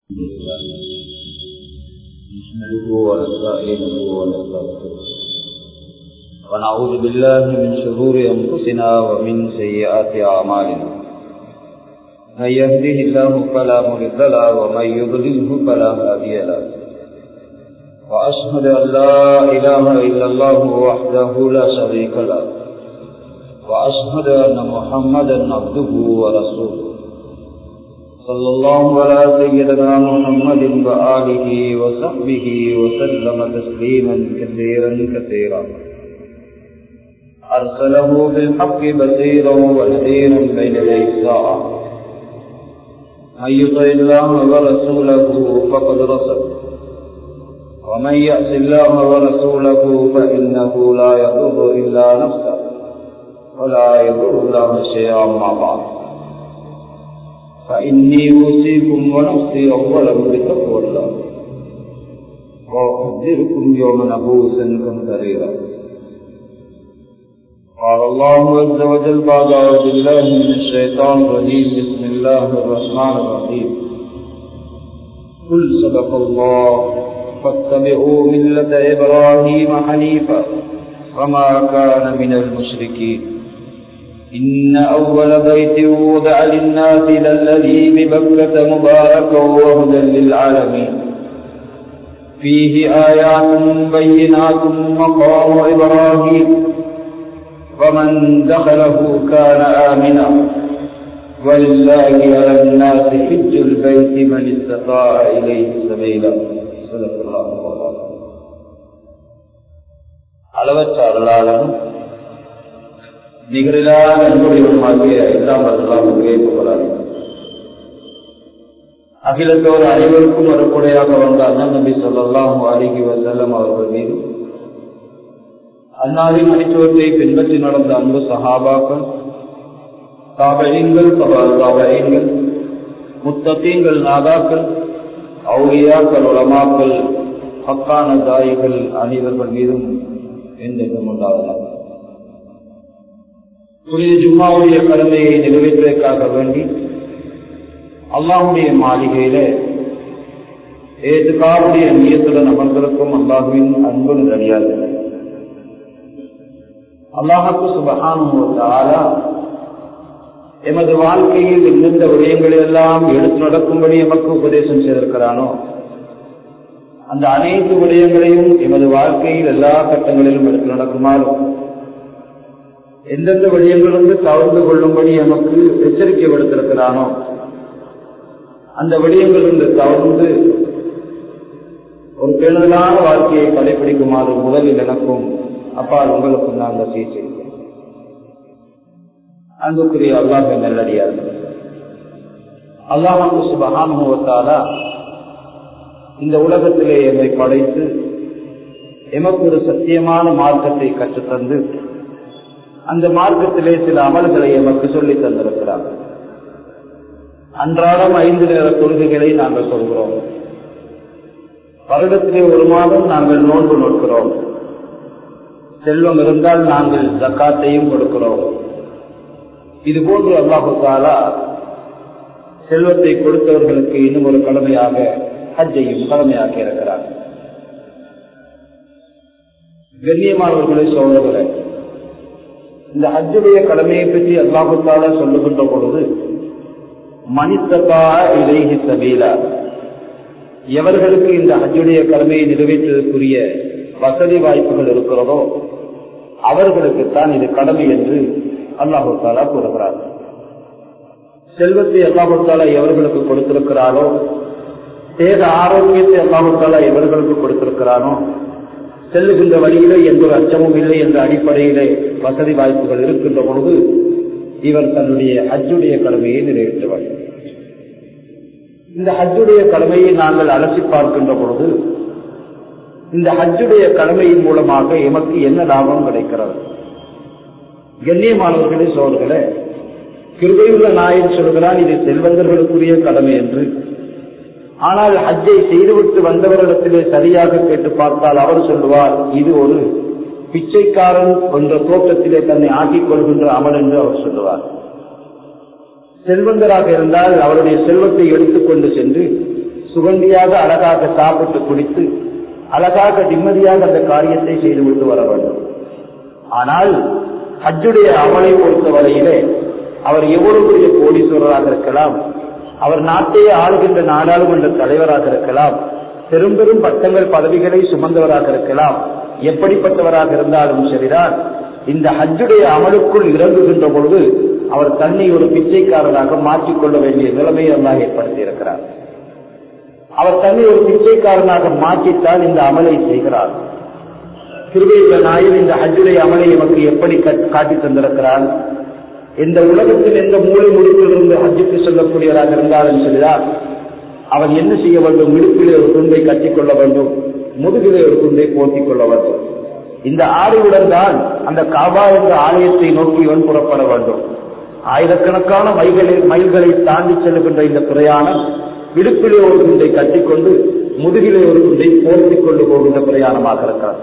نحمده ونستعينه ونستغفره ونعوذ بالله من شرور أنفسنا ومن سيئات أعمالنا من يهده الله فلا مضل له ومن يضلله فلا هادي له وأشهد أن لا إله إلا الله وحده لا شريك له وأشهد أن محمدا عبده ورسوله صلى الله على سيدنا محمد وآله وصحبه وسلم تسليما كثيرا كثيرا أرسله بالحق بصيرا ونذيرا بين يدي الساعة من يطع الله ورسوله فقد رسل ومن يأس الله ورسوله فإنه لا يضر إلا نفسه ولا يضر الله شيئا مع بعض فإني أوصيكم ونفسي أولا بتقوى الله وأحذركم يوما نبوسا كمثريرا قال الله عز وجل بعد أعوذ بالله من الشيطان الرجيم بسم الله الرحمن الرحيم قل صدق الله فاتبعوا ملة إبراهيم حنيفا وما كان من المشركين إن أول بيت وضع للناس للذي ببكة مباركا وهدى للعالمين فيه آيات بينات مقام إبراهيم ومن دخله كان آمنا ولله على الناس حج البيت من استطاع إليه سبيلا صدق الله அளவற்ற அருளாளனும் நிகரிலான அன்புடையவருமாகிய எல்லாம் அல்லாஹுக்கே புகழார் அகிலத்தோர் அனைவருக்கும் வரக்கூடியாக வந்த அண்ணன் நபி சொல்லலாம் அருகி வசல்லம் அவர்கள் மீது அன்னாரின் அடிச்சுவத்தை பின்பற்றி நடந்த அன்பு சஹாபாக்கள் தாபகங்கள் தாபகங்கள் முத்தத்தீங்கள் நாதாக்கள் அவுரியாக்கள் உலமாக்கள் ஹக்கான தாயிகள் அனைவர்கள் மீதும் என்றென்றும் உண்டாவதாக புனித ஜும்மாவுடைய கடமையை நிறைவேற்றுவதற்காக வேண்டி அல்லாஹுடைய மாளிகையில ஏதுகாவுடைய நியத்துடன் அமர்ந்திருக்கும் அல்லாஹுவின் அன்பு நிறையாது அல்லாஹுக்கு சுபகான எமது வாழ்க்கையில் எந்தெந்த விடயங்களை எல்லாம் எடுத்து நடக்கும்படி எமக்கு உபதேசம் செய்திருக்கிறானோ அந்த அனைத்து விடயங்களையும் எமது வாழ்க்கையில் எல்லா கட்டங்களிலும் எடுத்து நடக்குமாறும் எந்தெந்த விடயங்களிலிருந்து கவர்ந்து கொள்ளும்படி நமக்கு எச்சரிக்கை விடுத்திருக்கிறானோ அந்த விடயங்களிலிருந்து கவர்ந்து ஒரு பேணுதலான வாழ்க்கையை கடைபிடிக்குமாறு முதலில் எனக்கும் அப்பால் உங்களுக்கும் நான் வசதி செய்கிறேன் அன்புக்குரிய அல்லாஹ் நல்லடியார்கள் அல்லாஹு சுபகானுவத்தாலா இந்த உலகத்திலே என்னை படைத்து எமக்கு ஒரு சத்தியமான மார்க்கத்தை கற்றுத்தந்து அந்த மார்க்கத்திலே சில அமல்களை எமக்கு சொல்லி தந்திருக்கிறார் அன்றாடம் ஐந்து நேர கொள்கைகளை நாங்கள் சொல்கிறோம் வருடத்திலே ஒரு மாதம் நாங்கள் நோன்பு நோக்கிறோம் செல்வம் இருந்தால் நாங்கள் ஜக்காத்தையும் கொடுக்கிறோம் இது போன்று அல்லாஹு தாலா செல்வத்தை கொடுத்தவர்களுக்கு இன்னும் ஒரு கடமையாக ஹஜ்ஜையும் கடமையாக்கி இருக்கிறார் கண்ணியமானவர்களை சோழர்களை இந்த ஹஜ்ஜுடைய கடமையை பற்றி அல்லாஹுத்தால சொல்லுகின்ற பொழுது மனிதத்தா இலேஹி சபீலா எவர்களுக்கு இந்த ஹஜ்ஜுடைய கடமையை நிறைவேற்றுவதற்குரிய வசதி வாய்ப்புகள் இருக்கிறதோ அவர்களுக்குத்தான் இது கடமை என்று அல்லாஹு தாலா கூறுகிறார் செல்வத்தை அல்லாஹு தாலா எவர்களுக்கு கொடுத்திருக்கிறாரோ தேக ஆரோக்கியத்தை அல்லாஹு தாலா எவர்களுக்கு கொடுத்திருக்கிறானோ செல்லுகின்ற வழியிலே எந்த ஒரு அச்சமும் இல்லை என்ற அடிப்படையிலே வசதி வாய்ப்புகள் இருக்கின்ற பொழுது இவர் தன்னுடைய ஹஜ்ஜுடைய கடமையை நிறைவேற்றுவார் இந்த ஹஜ்ஜுடைய கடமையை நாங்கள் அலசி பார்க்கின்ற பொழுது இந்த ஹஜ்ஜுடைய கடமையின் மூலமாக எமக்கு என்ன லாபம் கிடைக்கிறது கண்ணியமானவர்களே சோழர்களே கிருபையுள்ள நாயன் சொல்கிறான் இது செல்வந்தர்களுக்குரிய கடமை என்று ஆனால் ஹஜ்ஜை செய்துவிட்டு வந்தவரிடத்திலே சரியாக கேட்டு பார்த்தால் அவர் சொல்லுவார் இது ஒரு பிச்சைக்காரன் என்ற தோற்றத்திலே தன்னை ஆக்கிக் கொள்கின்ற அமல் என்று அவர் சொல்லுவார் செல்வந்தராக இருந்தால் அவருடைய செல்வத்தை எடுத்துக்கொண்டு சென்று சுகண்டியாக அழகாக சாப்பிட்டு குடித்து அழகாக நிம்மதியாக அந்த காரியத்தை செய்துவிட்டு வர வேண்டும் ஆனால் ஹஜ்ஜுடைய அமலை பொறுத்தவரையிலே அவர் எவ்வளவு பெரிய கோடீஸ்வரராக இருக்கலாம் அவர் நாட்டையே ஆளுகின்ற நாடாளுமன்ற தலைவராக இருக்கலாம் பெரும் பெரும் பட்டங்கள் பதவிகளை சுமந்தவராக இருக்கலாம் எப்படிப்பட்டவராக இருந்தாலும் சரிதான் இந்த ஹஜ்ஜுடைய அமலுக்குள் இறங்குகின்ற பொழுது அவர் தன்னை ஒரு பிச்சைக்காரராக மாற்றிக்கொள்ள வேண்டிய நிலைமையை அல்லாஹ் ஏற்படுத்தி இருக்கிறார் அவர் தன்னை ஒரு பிச்சைக்காரனாக மாற்றித்தான் இந்த அமலை செய்கிறார் திருவேல நாயில் இந்த ஹஜ்ஜுடைய அமலை நமக்கு எப்படி காட்டி தந்திருக்கிறார் இந்த உலகத்தில் எந்த மூலை முடிப்பிலிருந்து ஹஜ்ஜுக்கு செல்லக்கூடியவராக இருந்தாலும் சரிதான் அவன் என்ன செய்ய வேண்டும் இடுப்பிலே ஒரு துண்டை கட்டிக்கொள்ள வேண்டும் முதுகிலே ஒரு துண்டை போட்டிக் கொள்ள வேண்டும் இந்த ஆடையுடன் தான் அந்த காபா என்ற ஆலயத்தை நோக்கி இவன் புறப்பட வேண்டும் ஆயிரக்கணக்கான மைல்களை மைல்களை தாண்டி செல்லுகின்ற இந்த பிரயாணம் இடுப்பிலே ஒரு துண்டை கட்டிக்கொண்டு முதுகிலே ஒரு துண்டை போர்த்திக் கொண்டு போகின்ற பிரயாணமாக இருக்கிறது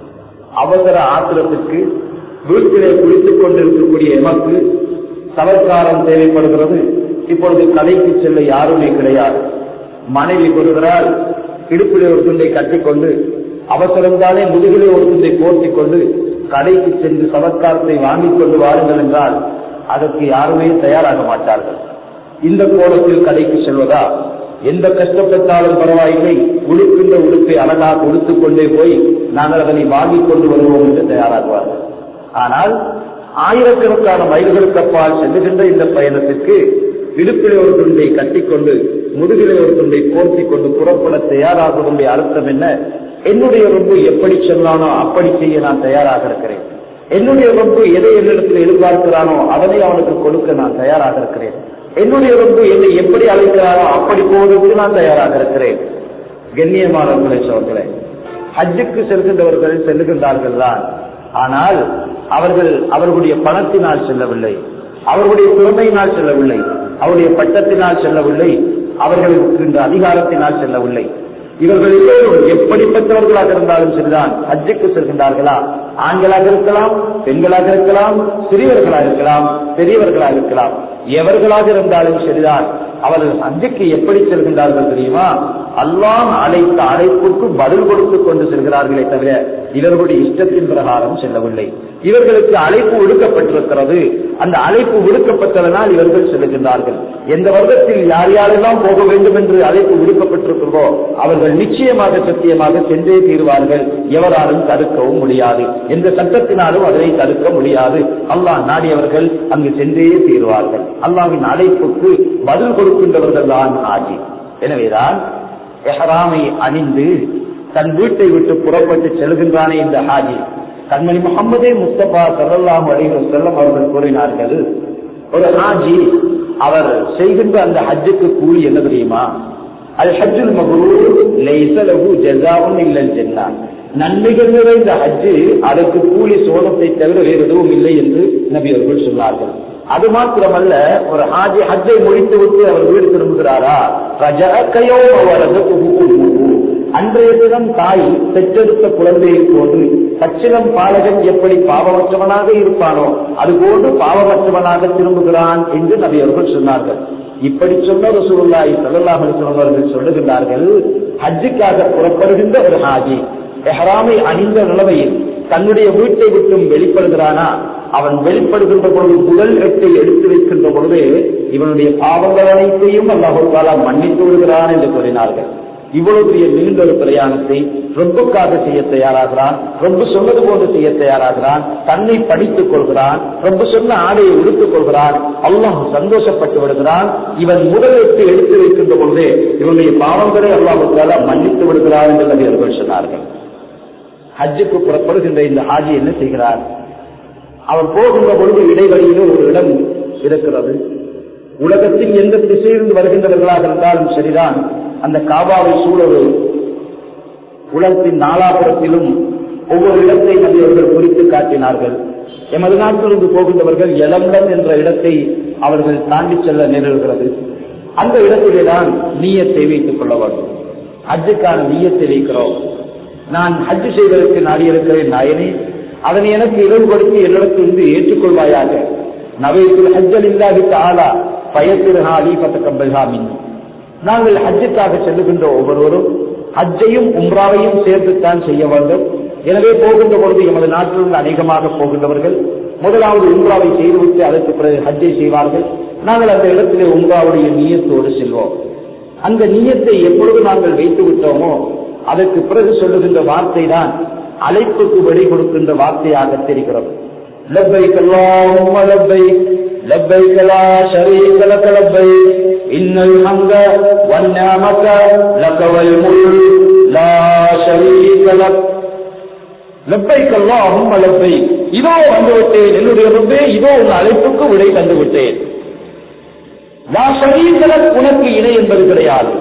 அவசர ஆத்திரத்துக்கு வீட்டிலே குளித்துக் கொண்டிருக்கக்கூடிய எமக்கு சவர்க்காரம் தேவைப்படுகிறது இப்பொழுது கடைக்கு செல்ல யாருமே கிடையாது மனைவி கொடுக்கிறால் இடுப்பிலே ஒரு துண்டை கட்டிக்கொண்டு அவசரம்தானே முதுகிலே ஒரு துண்டை போர்த்திக் கொண்டு கடைக்கு சென்று சவர்க்காரத்தை வாங்கிக் கொண்டு வாருங்கள் என்றால் அதற்கு யாருமே தயாராக மாட்டார்கள் இந்த கோலத்தில் கடைக்கு செல்வதா எந்த கஷ்டப்பட்டாலும் பரவாயில்லை உடுக்கின்ற உடுப்பை அழகாக உடுத்துக் கொண்டே போய் நாங்கள் அதனை வாங்கிக் கொண்டு வருவோம் என்று தயாராகுவார்கள் ஆனால் ஆயிரக்கணக்கான மைல்களுக்கு அப்பால் செல்லுகின்ற இந்த பயணத்திற்கு இடுப்பிலே ஒரு துண்டை கட்டிக்கொண்டு முதுகிலே ஒரு துண்டை போர்த்திக் கொண்டு புறப்பட தயாராகுவதனுடைய அர்த்தம் என்ன என்னுடைய ரொம்ப எப்படி சொன்னானோ அப்படி செய்ய நான் தயாராக இருக்கிறேன் என்னுடைய ரொம்ப எதை என்னிடத்தில் எதிர்பார்க்கிறானோ அதனை அவனுக்கு கொடுக்க நான் தயாராக இருக்கிறேன் என்னுடைய ரொம்ப என்னை எப்படி அழைக்கிறானோ அப்படி போவதற்கு நான் தயாராக இருக்கிறேன் கண்ணியமானவர்களே சோர்களே ஹஜ்ஜுக்கு செல்கின்றவர்கள் செல்லுகின்றார்கள் தான் ஆனால் அவர்கள் அவர்களுடைய பணத்தினால் செல்லவில்லை அவர்களுடைய திறமையினால் செல்லவில்லை அவருடைய பட்டத்தினால் செல்லவில்லை அவர்களுக்கு இந்த அதிகாரத்தினால் செல்லவில்லை இவர்கள் எல்லோரும் எப்படிப்பட்டவர்களாக இருந்தாலும் சரிதான் ஹஜ்ஜுக்கு செல்கின்றார்களா ஆண்களாக இருக்கலாம் பெண்களாக இருக்கலாம் சிறியவர்களாக இருக்கலாம் பெரியவர்களாக இருக்கலாம் எவர்களாக இருந்தாலும் சரிதான் அவர்கள் ஹஜ்ஜுக்கு எப்படி செல்கின்றார்கள் தெரியுமா அல்லாம் அழைத்த அழைப்புக்கு பதில் கொடுத்து கொண்டு செல்கிறார்களே தவிர இவர்களுடைய இஷ்டத்தின் பிரகாரம் செல்லவில்லை இவர்களுக்கு அழைப்பு விடுக்கப்பட்டிருக்கிறது அந்த அழைப்பு விடுக்கப்பட்டதனால் இவர்கள் செல்கின்றார்கள் எந்த வருடத்தில் யார் யாரெல்லாம் போக வேண்டும் என்று அழைப்பு விடுக்கப்பட்டிருக்கிறதோ அவர்கள் நிச்சயமாக சத்தியமாக சென்றே தீர்வார்கள் எவராலும் தடுக்கவும் முடியாது எந்த சட்டத்தினாலும் அதனை தடுக்க முடியாது அல்லாஹ் நாடியவர்கள் அங்கு சென்றே தீர்வார்கள் அல்லாவின் அழைப்புக்கு பதில் கொடுக்கின்றவர்கள் தான் ஆஜி எனவேதான் எஹராமை அணிந்து தன் வீட்டை விட்டு புறப்பட்டு செல்கின்றானே இந்த ஹாஜி கண்மணி முகமதே முஸ்தபா சல்லாஹ் அலிஹ் செல்லம் அவர்கள் கூறினார்கள் ஒரு ஹாஜி அவர் செய்கின்ற அந்த ஹஜ்ஜுக்கு கூலி என்ன தெரியுமா அது ஹஜ்ஜுல் மகுரூர் லைசலகு ஜஸாவும் இல்லல் ஜென்னா நன்மைகள் நிறைந்த ஹஜ்ஜு அதற்கு கூலி சோனத்தை தவிர வேறு எதுவும் இல்லை என்று நபி அவர்கள் சொன்னார்கள் அது மாத்திரமல்ல ஒரு ஹாஜி ஹஜ்ஜை முடித்து விட்டு அவர் வீடு திரும்புகிறாரா ரஜகையோ அன்றைய தினம் தாய் பெற்றெடுத்த குழந்தையை போன்று பச்சிலம் பாலகன் எப்படி பாவமற்றவனாக இருப்பானோ அதுபோன்று பாவமற்றவனாக திரும்புகிறான் என்று நபி அவர்கள் சொன்னார்கள் இப்படி சொன்ன ரசூலுல்லாஹி ஸல்லல்லாஹு அலைஹி வஸல்லம் அவர்கள் சொல்லுகிறார்கள் ஹஜ்ஜுக்காக புறப்படுகின்ற ஒரு ஹாஜி எஹ்ராமை அணிந்த நிலைமையில் தன்னுடைய வீட்டை விட்டும் வெளிப்படுகிறானா அவன் வெளிப்படுகின்ற பொழுது முதல் எட்டை எடுத்து வைக்கின்ற பொழுது இவனுடைய பாவங்கள் அனைத்தையும் அல்லாஹாலா மன்னித்து விடுகிறான் என்று கூறினார்கள் இவ்வளவு பெரிய நீண்ட ஒரு பிரயாணத்தை ரொம்பக்காக செய்ய தயாராகிறான் ரொம்ப சொன்னது போன்று செய்ய தயாராகிறான் தன்னை படித்துக் கொள்கிறான் ரொம்ப சொன்ன ஆடையை உடுத்துக் கொள்கிறான் அல்லாஹ் சந்தோஷப்பட்டு விடுகிறான் இவன் முதலெட்டு எடுத்து வைக்கின்ற பொழுது இவனுடைய பாவங்களை அல்லாஹால மன்னித்து விடுகிறான் என்று நபியர்கள் சொன்னார்கள் ஹஜ்ஜுக்கு புறப்படுகின்ற இந்த ஹாஜி என்ன செய்கிறார் அவர் போகின்ற பொழுது இடைவெளியிலே ஒரு இடம் இருக்கிறது உலகத்தின் எந்த திசையிலிருந்து வருகின்றவர்களாக இருந்தாலும் சரிதான் அந்த காபாவை சூழல் உலகத்தின் நாலாபுரத்திலும் ஒவ்வொரு இடத்தை நபியவர்கள் குறித்து காட்டினார்கள் எமது நாட்டிலிருந்து போகின்றவர்கள் எலம்பன் என்ற இடத்தை அவர்கள் தாண்டி செல்ல நேரிடுகிறது அந்த இடத்திலே தான் நீயத்தை வைத்துக் கொள்ள வேண்டும் ஹஜ்ஜுக்கான நீயத்தை வைக்கிறோம் நான் ஹஜ் செய்வதற்கு நாடியிருக்கிறேன் நாயனே அதனை எனக்கு இழிவுபடுத்தி என்னிடத்திலிருந்து ஏற்றுக்கொள்வாயாக நவைத்தில் ஹஜ்ஜல் இல்லாவிட்டு ஆளா பயத்திருஹாலி பத்தக்கம்பல்ஹா மின் நாங்கள் ஹஜ்ஜுக்காக செல்லுகின்ற ஒவ்வொருவரும் ஹஜ்ஜையும் உம்ராவையும் சேர்த்துத்தான் செய்ய வேண்டும் எனவே போகின்ற பொழுது எமது நாட்டிலிருந்து அநேகமாக போகின்றவர்கள் முதலாவது உம்ராவை செய்துவிட்டு அதற்கு பிறகு ஹஜ்ஜை செய்வார்கள் நாங்கள் அந்த இடத்திலே உம்ராவுடைய நீயத்தோடு செல்வோம் அந்த நீயத்தை எப்பொழுது நாங்கள் வைத்து விட்டோமோ அதற்கு பிறகு சொல்லுகின்ற வார்த்தை தான் அழைப்புக்கு வெளி கொடுக்கின்ற வார்த்தையாக தெரிகிறது لبيك اللهم لبيك لبيك لا شريك لك لبيك إن الحمد والنعمة لك والملك لا شريك لك லப்பைக் அல்லாஹும் லப்பை இதோ வந்து விட்டேன் என்னுடைய ரப்பே இதோ உன் அழைப்புக்கு விடை தந்து விட்டேன் லா ஷரீகலக் உனக்கு இணை என்பது கிடையாது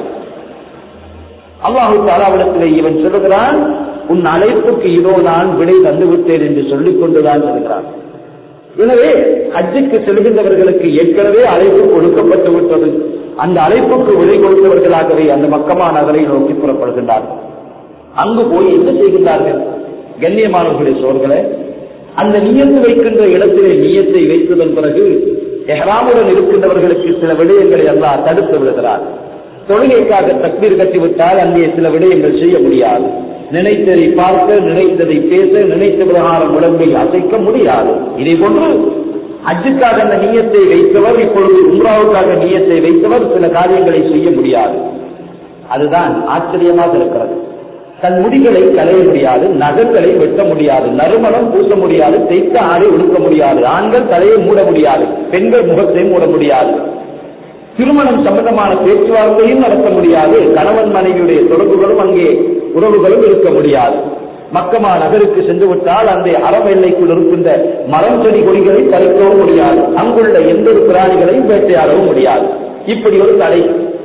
அல்லாஹு தாலாவிடத்திலே இவன் சொல்லுகிறான் உன் அழைப்புக்கு இதோ நான் விடை தந்து விட்டேன் என்று சொல்லிக் கொண்டுதான் சொல்கிறான் எனவே ஹஜ்ஜுக்கு செல்கின்றவர்களுக்கு ஏற்கனவே அழைப்பு கொடுக்கப்பட்டு விட்டது அந்த அழைப்புக்கு விடை கொடுத்தவர்களாகவே அந்த மக்கமா நகரை நோக்கி புறப்படுகின்றார்கள் அங்கு போய் என்ன செய்கின்றார்கள் கண்ணியமானவர்களுடைய சோர்களே அந்த நியத்து வைக்கின்ற இடத்திலே நியத்தை வைத்ததன் பிறகு எஹராமுடன் இருக்கின்றவர்களுக்கு சில விடயங்களை எல்லாம் தடுத்து விடுகிறார் தொழுகைக்காக தக்பீர் கட்டிவிட்டால் அங்கே சில விடயங்கள் செய்ய முடியாது நினைத்ததை பார்க்க நினைத்ததை பேச நினைத்த பிரகாரம் உடம்பை அசைக்க முடியாது இதை போன்று அஜுக்காக அந்த நீயத்தை வைத்தவர் இப்பொழுது உம்ராவுக்காக நீயத்தை வைத்தவர் சில காரியங்களை செய்ய முடியாது அதுதான் ஆச்சரியமாக இருக்கிறது தன் முடிகளை களைய முடியாது நகங்களை வெட்ட முடியாது நறுமணம் பூச முடியாது தைத்த ஆடை உடுக்க முடியாது ஆண்கள் தலையை மூட முடியாது பெண்கள் முகத்தை மூட முடியாது திருமணம் சம்பந்தமான பேச்சுவார்த்தையும் நடத்த முடியாது கணவன் மனைவியுடைய தொடர்புகளும் அங்கே உறவுகளும் இருக்க முடியாது மக்கமா நகருக்கு சென்று விட்டால் அந்த அறம் எல்லைக்குள் இருக்கின்ற மரம் செடி கொடிகளை பறிக்கவும் முடியாது அங்குள்ள எந்த ஒரு பிராணிகளையும் வேட்டையாடவும் முடியாது இப்படி ஒரு தடை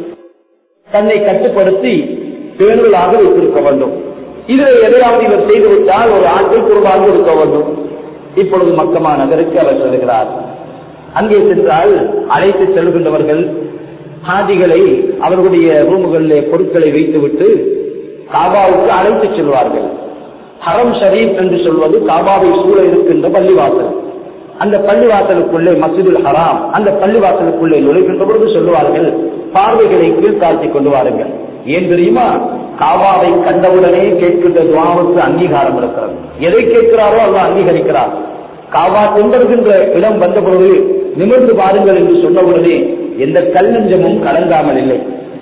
தன்னை கட்டுப்படுத்தி பேணுதலாக வைத்திருக்க வேண்டும் இதில் எதையாவது இவர் செய்துவிட்டால் ஒரு ஆட்டை குருவாக இருக்க வேண்டும் இப்பொழுது மக்கமா நகருக்கு அவர் செல்கிறார் அங்கே சென்றால் அழைத்து செல்கின்றவர்கள் ஹாஜிகளை அவர்களுடைய ரூமுகளிலே பொருட்களை வைத்துவிட்டு காபாவுக்கு அழைத்து செல்வார்கள் ஹரம் ஷரீப் என்று சொல்வது காபாவை சூழ இருக்கின்ற பள்ளிவாசல் அந்த பள்ளிவாசலுக்குள்ளே மசிதுல் ஹராம் அந்த பள்ளிவாசலுக்குள்ளே நுழைகின்ற பொழுது சொல்லுவார்கள் பார்வைகளை கீழ்த்தாழ்த்தி கொண்டு வாருங்கள் ஏன் தெரியுமா காபாவை கண்டவுடனே கேட்கின்ற துவாவுக்கு அங்கீகாரம் இருக்கிறது எதை கேட்கிறாரோ அதை அங்கீகரிக்கிறார் காவா கொண்டிருக்கின்ற இடம் வந்த பொழுது நிமிர்ந்து பாருங்கள் என்று சொன்னவுடனே எந்த கல் நெஞ்சமும் கலங்காமல் இல்லை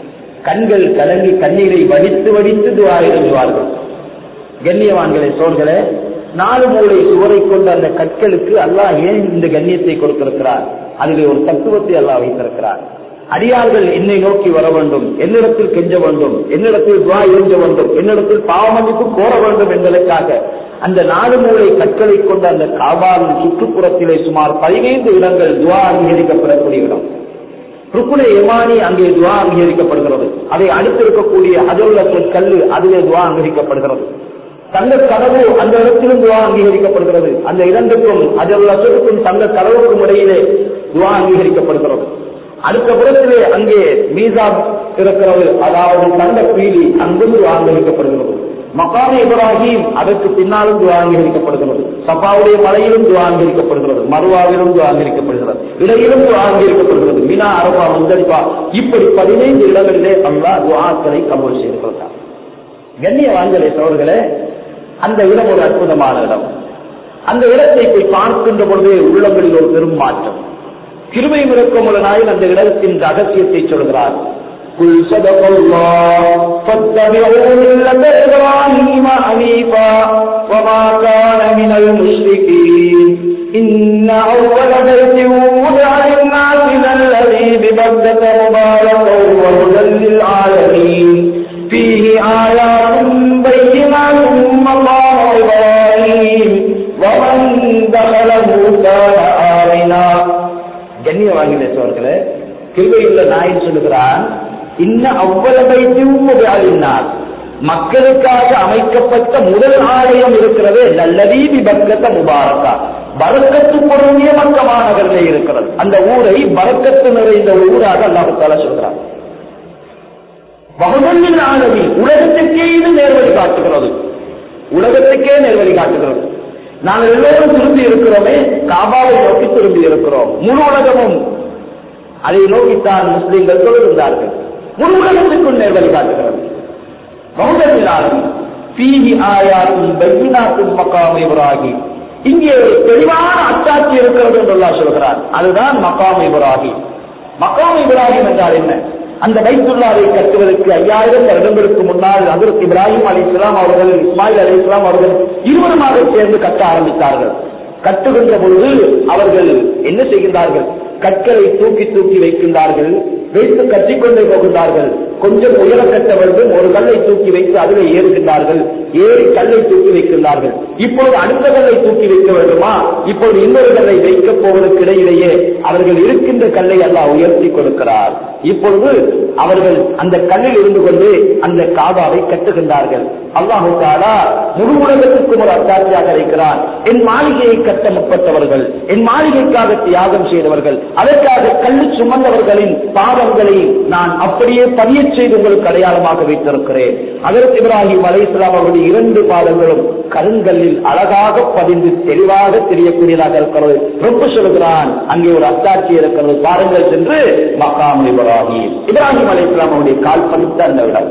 கண்கள் கலங்கி கண்ணீரை வடித்து வடித்து துவா எழுதுவார்கள் கண்ணியவான்களை சோர்களே நாலு மூளை சுவரை கொண்ட அந்த கற்களுக்கு அல்லாஹ் ஏன் இந்த கண்ணியத்தை கொடுத்திருக்கிறார் அதிலே ஒரு தத்துவத்தை அல்லாஹ் வைத்திருக்கிறார் அடியார்கள் என்னை நோக்கி வர வேண்டும் என்னிடத்தில் கெஞ்ச வேண்டும் என்னிடத்தில் துவா எழுஞ்ச வேண்டும் என்னிடத்தில் பாவமன்னிப்பு கோர வேண்டும் என்பதற்காக அந்த நாடு மூளை கற்களை கொண்ட அந்த காபாவின் சுற்றுப்புறத்திலே சுமார் பதினைந்து இடங்கள் துவா அங்கீகரிக்கப்படக்கூடிய இடம் ருக்குனே எமானி அங்கே துவா அங்கீகரிக்கப்படுகிறது அதை அடுத்திருக்கக்கூடிய அதுள்ள கல்லு அதிலே துவா அங்கீகரிக்கப்படுகிறது தங்க கதவு அந்த இடத்திலும் துவா அங்கீகரிக்கப்படுகிறது அந்த இரண்டுக்கும் அதுள்ள சொருக்கும் தங்க கதவுக்கும் இடையிலே துவா அங்கீகரிக்கப்படுகிறது அடுத்த புறத்திலே அங்கே மீசா இருக்கிறது அதாவது தங்க பீலி அங்கும் துவா அங்கீகரிக்கப்படுகிறது மகாமி இப்ராஹிம் அதற்கு பின்னாலும் துவா அங்கீகரிக்கப்படுகிறது சபாவுடைய மலையிலும் துவா அங்கீகரிக்கப்படுகிறது மருவாவிலும் துவா அங்கீகரிக்கப்படுகிறது இடையிலும் துவா அங்கீகரிக்கப்படுகிறது மினா அரபா முந்தலிபா இப்படி பதினைந்து இடங்களிலே அல்லா துவாக்களை கபூல் செய்திருக்கிறார் கண்ணியவான்களே சோர்களே அந்த இடம் ஒரு அற்புதமான இடம் அந்த இடத்தை போய் பார்க்கின்ற பொழுதே உள்ளங்களில் ஒரு பெரும் மாற்றம் கிருமை மிரக்கமுள்ள நாயில் அந்த இடத்தின் ரகசியத்தை சொல்கிறார் قل صدق الله فاتبعوا ملة إبراهيم حنيفا وما كان من المشركين إن أول بيت وضع للناس الذي ببكة مباركا وهدى للعالمين فيه آيات بينات مقام إبراهيم ومن دخله كان آمنا கண்ணியவாகிலே சோர்களே கிருபையுள்ள நாயின் சொல்லுகிறான் இன்ன அவ்வளவையும் அழினார் மக்களுக்காக அமைக்கப்பட்ட முதல் ஆலயம் இருக்கிறது நல்லதீபி பக்கத்த முபாரக்கா பரக்கத்து பொருந்திய மக்க மாநகரிலே இருக்கிறது அந்த ஊரை பரக்கத்து நிறைந்த ஒரு ஊராக அல்லாஹால சொல்கிறார் பகுதலின் ஆலமி உலகத்துக்கே இது நேர்வழி காட்டுகிறது உலகத்துக்கே நேர்வழி காட்டுகிறது நாங்கள் எல்லோரும் திரும்பி இருக்கிறோமே காபாவை நோக்கி திரும்பி இருக்கிறோம் முழு உலகமும் அதை நோக்கித்தான் முஸ்லிம்கள் தொழுகின்றார்கள் முழு உலகத்திற்குள் நேர் வழிகாட்டுகிறது பௌத்தத்தினாலும் பீஹி ஆயாத்தும் பையினாத்தும் மக்காம் இப்ராஹிம் இங்கே தெளிவான அச்சாட்சி இருக்கிறது என்று அல்லாஹ் சொல்கிறார் அதுதான் மக்காம் இப்ராஹிம் மக்காம் இப்ராஹிம் என்றால் என்ன அந்த பைத்துல்லாவை கட்டுவதற்கு ஐயாயிரம் வருடங்களுக்கு முன்னால் அதற்கு இப்ராஹிம் அலி இஸ்லாம் அவர்கள் இஸ்மாயில் அலி இஸ்லாம் அவர்கள் இருவருமாக சேர்ந்து கட்ட ஆரம்பித்தார்கள் கட்டுகின்ற பொழுது அவர்கள் என்ன செய்கின்றார்கள் கற்களை தூக்கி தூக்கி வைக்கின்றார்கள் வைத்து கட்டிக்கொண்டே போகின்றார்கள் கொஞ்சம் உயர கட்ட வேண்டும் ஒரு கல்லை தூக்கி வைத்து அதில் ஏறுகின்றார்கள் ஏறி கல்லை தூக்கி வைக்கின்றார்கள் இப்பொழுது அடுத்த கல்லை தூக்கி வைக்க வேண்டுமா இப்பொழுது இன்னொரு கல்லை வைக்க போவதற்கு இடையிலேயே அவர்கள் இருக்கின்ற கல்லை அல்லாஹ் உயர்த்தி கொடுக்கிறார் இப்பொழுது அவர்கள் அந்த கல்லில் இருந்து கொண்டு அந்த காபாவை கட்டுகின்றார்கள் அல்லாஹு தாலா முழு உலகத்திற்கும் ஒரு அத்தாட்சியாக இருக்கிறார் என் மாளிகையை கட்ட முற்பட்டவர்கள் என் மாளிகைக்காக தியாகம் செய்தவர்கள் அதற்காக கல்லு சுமந்தவர்களின் பாவங்களை நான் அப்படியே பதிய செய்து உங்களுக்கு அடையாளமாக வைத்திருக்கிறேன் அதற்கு இப்ராஹிம் அலை இஸ்லாம் அவருடைய இரண்டு பாதங்களும் கருங்கல்லில் அழகாக பதிந்து தெளிவாக தெரியக்கூடியதாக இருக்கிறது ரொம்ப சொல்கிறான் அங்கே ஒரு அத்தாட்சி இருக்கிறது பாருங்கள் சென்று மக்காம் இப்ராஹிம் இப்ராஹிம் அலை இஸ்லாம் அவருடைய கால் பதித்த அந்த இடம்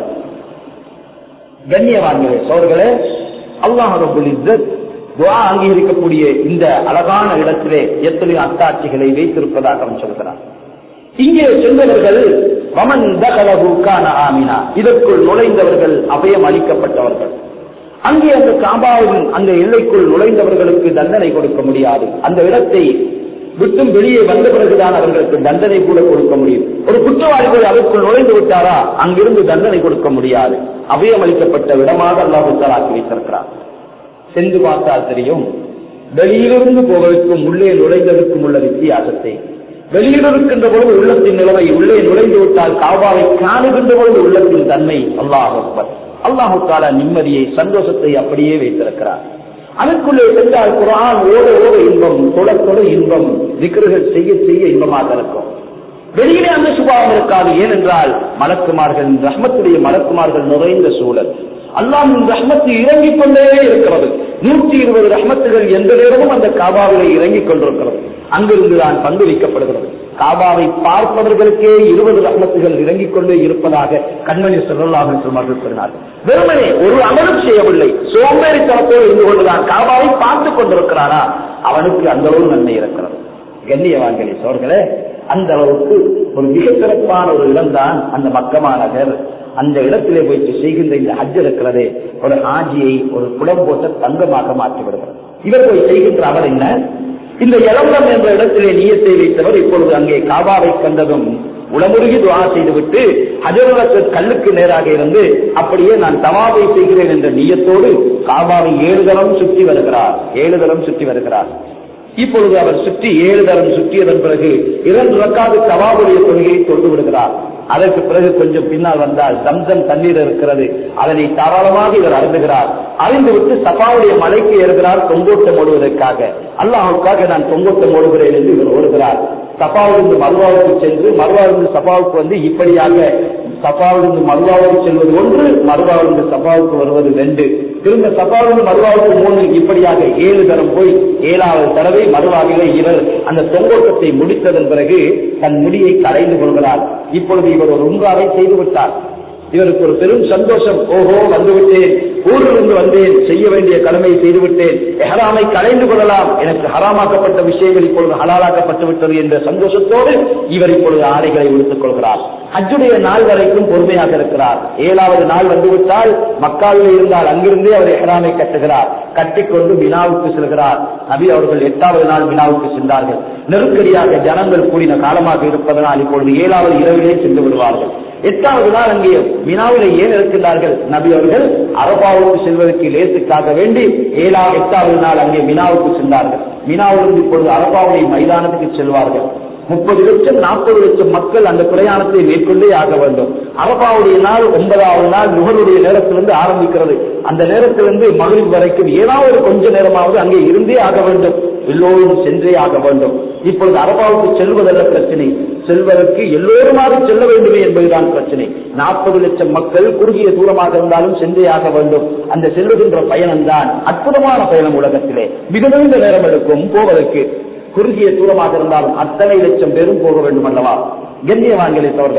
கண்ணியவான்களே சோர்களே அல்லாஹ் ரபுல் இஸ்ஸத் துஆ அங்கீகரிக்கக்கூடிய இந்த அழகான இடத்திலே எத்தனை அத்தாட்சிகளை வைத்திருப்பதாக அவன் சொல்கிறான் இங்கே சென்றவர்கள் வமன் தகலகு கான ஆமினா இதற்குள் நுழைந்தவர்கள் அபயம் அளிக்கப்பட்டவர்கள் அங்கே அந்த காபாவின் அந்த எல்லைக்குள் நுழைந்தவர்களுக்கு தண்டனை கொடுக்க முடியாது அந்த இடத்தை விட்டும் வெளியே வந்த பிறகுதான் அவர்களுக்கு தண்டனை கூட கொடுக்க முடியும் ஒரு குற்றவாளிகள் அதற்குள் நுழைந்து விட்டாரா அங்கிருந்து தண்டனை கொடுக்க முடியாது அபயம் அளிக்கப்பட்ட இடமாக அல்லாஹு ஆக்கி வைத்திருக்கிறார் சென்று பார்த்தால் தெரியும் வெளியிலிருந்து போவதற்கும் உள்ளே நுழைந்ததற்கும் உள்ள வித்தியாசத்தை வெளியில் இருக்கின்ற பொழுது உள்ளத்தின் நிலைமை உள்ளே நுழைந்து விட்டால் காபாவை காணுகின்ற பொழுது உள்ளத்தின் தன்மை அல்லாஹ் அல்லாஹு தாலா நிம்மதியை சந்தோஷத்தை அப்படியே வைத்திருக்கிறார் அதற்குள்ளே சென்றால் குரான் ஓட ஓட இன்பம் தொட தொட இன்பம் விக்கிரகள் செய்ய செய்ய இன்பமாக இருக்கும் வெளியிலே அந்த சுபாவம் இருக்காது ஏனென்றால் மலக்குமார்கள் ரஹ்மத்துடைய மலக்குமார்கள் நிறைந்த சூழல் அல்லாஹின் ரஹ்மத்து இறங்கிக் கொண்டே இருக்கிறது நூற்றி இருபது ரஹ்மத்துகள் எந்த நேரமும் அந்த காபாவிலே இறங்கிக் கொண்டிருக்கிறது அங்கிருந்து தான் பந்து வைக்கப்படுகிறது காபாவை பார்ப்பவர்களுக்கே இருபது ரஹ்மத்துகள் இறங்கிக் கொண்டே இருப்பதாக கண்மணி சொல்லலாக சொன்னார்கள் சொன்னார்கள் வெறுமனே ஒரு அமலும் செய்யவில்லை சோம்பேறித்தனத்தோடு இருந்து கொண்டுதான் காபாவை பார்த்துக் கொண்டிருக்கிறாரா அவனுக்கு அந்த அளவு நன்மை இருக்கிறது கண்ணியவான்களே சோர்களே அந்த அளவுக்கு ஒரு மிக சிறப்பான ஒரு இடம்தான் அந்த மக்கமா நகர் அந்த இடத்திலே போயிட்டு செய்கின்ற இந்த ஹஜ் இருக்கிறதே ஒரு ஆஜியை ஒரு குடம் போட்ட தங்கமாக மாற்றி விடுகிறது இவர் போய் செய்கின்ற அவர் என்ன இந்த இளம்பரம் என்ற இடத்திலே நீயத்தை வைத்தவர் இப்பொழுது அங்கே காபாவை கண்டதும் உளமுருகி துவா செய்துவிட்டு ஹஜருலத்து கல்லுக்கு நேராக இருந்து அப்படியே நான் தவாவை செய்கிறேன் என்ற நீயத்தோடு காபாவை ஏழு தரம் சுற்றி வருகிறார் ஏழு தரம் சுற்றி வருகிறார் இப்பொழுது அவர் சுற்றி ஏழு தரம் சுற்றியதன் பிறகு இரண்டு ரக்காது தவாவுடைய கொள்கையை தொண்டு விடுகிறார் அதற்கு பிறகு கொஞ்சம் பின்னால் வந்தால் தம்சம் தண்ணீர் இருக்கிறது அதனை தாராளமாக இவர் அருந்துகிறார் அறிந்துவிட்டு சபாவுடைய மலைக்கு ஏறுகிறார் தொங்கோட்டம் ஓடுவதற்காக அல்லாஹுக்காக நான் தொங்கோட்டம் ஓடுகிறேன் என்று இவர் ஓடுகிறார் சபாவிலிருந்து மருவாவுக்கு சென்று மருவாவிலிருந்து சபாவுக்கு வந்து இப்படியாக சபாவிலிருந்து மருவாவுக்கு செல்வது ஒன்று மருவாவிலிருந்து சபாவுக்கு வருவது ரெண்டு திரும்ப சபாவிலிருந்து மருவாவுக்கு மூணு இப்படியாக ஏழு தரம் போய் ஏழாவது தடவை மருவாவிலே இவர் அந்த தொங்கோட்டத்தை முடித்ததன் பிறகு தன் முடியை களைந்து கொள்கிறார் இப்பொழுது இவர் ஒரு உங்காவை செய்து விட்டார் இவருக்கு ஒரு பெரும் சந்தோஷம் ஓஹோ வந்துவிட்டேன் ஊரிலிருந்து வந்தேன் செய்ய வேண்டிய கடமையை செய்துவிட்டேன் ஹராமை கலைந்து கொள்ளலாம் எனக்கு ஹராமாக்கப்பட்ட விஷயங்கள் இப்பொழுது ஹலாலாக்கப்பட்டு விட்டது என்ற சந்தோஷத்தோடு இவர் இப்பொழுது ஆடைகளை உடுத்துக் கொள்கிறார் ஹஜ்ஜுடைய நாள் வரைக்கும் பொறுமையாக இருக்கிறார் ஏழாவது நாள் வந்துவிட்டால் மக்காவில் இருந்தால் அங்கிருந்தே அவர் எஹராமை கட்டுகிறார் கட்டிக்கொண்டு வினாவுக்கு செல்கிறார் நபி அவர்கள் எட்டாவது நாள் வினாவுக்கு சென்றார்கள் நெருக்கடியாக ஜனங்கள் கூடின காலமாக இருப்பதனால் இப்பொழுது ஏழாவது இரவிலே சென்று விடுவார்கள் எட்டாவது நாள் அங்கே மினாவிலே ஏன் இருக்கின்றார்கள் நபி அவர்கள் அரபாவுக்கு செல்வதற்கு லேசுக்காக வேண்டி ஏழாவது எட்டாவது நாள் அங்கே மினாவுக்கு சென்றார்கள் மினாவிலிருந்து இப்பொழுது அரபாவுடைய மைதானத்துக்கு செல்வார்கள் முப்பது லட்சம் நாற்பது லட்சம் மக்கள் அந்த பிரயாணத்தை மேற்கொண்டே ஆக வேண்டும் அரபாவுடைய நாள் ஒன்பதாவது நாள் நுகருடைய நேரத்திலிருந்து ஆரம்பிக்கிறது அந்த நேரத்திலிருந்து மகளிர் வரைக்கும் ஏதாவது கொஞ்ச நேரமாவது அங்கே இருந்தே ஆக வேண்டும் எல்லோரும் சென்றே ஆக வேண்டும் இப்பொழுது அரபாவுக்கு செல்வதல்ல பிரச்சனை செல்வதற்கு எல்லோருமாக செல்ல வேண்டுமே என்பதுதான் பிரச்சனை நாற்பது லட்சம் மக்கள் குறுகிய தூரமாக இருந்தாலும் சென்றே ஆக வேண்டும் அந்த செல்லுகின்ற பயணம் தான் அற்புதமான பயணம் உலகத்திலே மிக நீண்ட நேரம் எடுக்கும் போவதற்கு குறுகிய தூரமாக இருந்தாலும் அத்தனை லட்சம் பேரும் போக வேண்டும் அல்லவா கண்ணியவான்களே அவர்களே